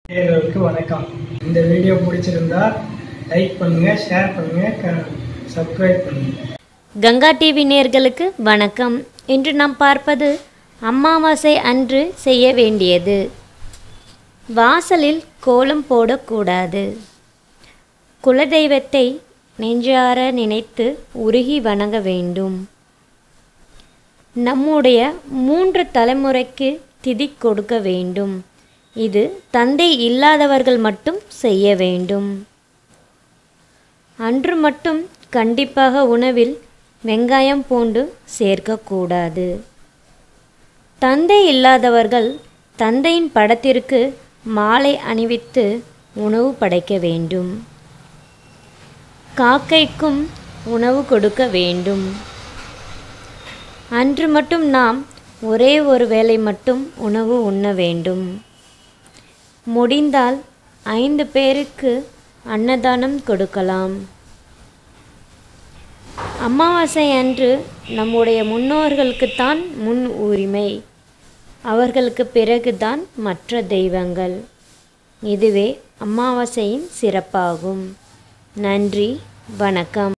நேயர்களுக்கு வணக்கம் இந்த வீடியோ பிடிச்சிருந்தா லைக் பண்ணுங்க ஷேர் பண்ணுங்க சப்ஸ்கிரைப் பண்ணுங்க கங்கா டிவி நேர்களுக்கு வணக்கம் இன்று நாம் பார்ப்பது அமாவாசை அன்று செய்ய வேண்டியது வாசலில் கோலம் போடக்கூடாது குலதெய்வத்தை நெஞ்சார நினைத்து உருகி வணங்க வேண்டும் நம்முடைய மூன்று தலைமுறைக்கு திதி கொடுக்க வேண்டும் இது தந்தை இல்லாதவர்கள் மட்டும் செய்ய வேண்டும் அன்று மட்டும் கண்டிப்பாக உணவில் வெங்காயம் பூண்டு சேர்க்கக்கூடாது தந்தை இல்லாதவர்கள் தந்தையின் படத்திற்கு மாலை அணிவித்து உணவு படைக்க வேண்டும் காக்கைக்கும் உணவு கொடுக்க வேண்டும் அன்று மட்டும் நாம் ஒரே ஒரு வேளை மட்டும் உணவு உண்ண வேண்டும் முடிந்தால் ஐந்து பேருக்கு அன்னதானம் கொடுக்கலாம் அமாவாசை அன்று நம்முடைய முன்னோர்களுக்குத்தான் முன் உரிமை அவர்களுக்கு பிறகுதான் மற்ற தெய்வங்கள் இதுவே அமாவாசையின் சிறப்பாகும் நன்றி வணக்கம்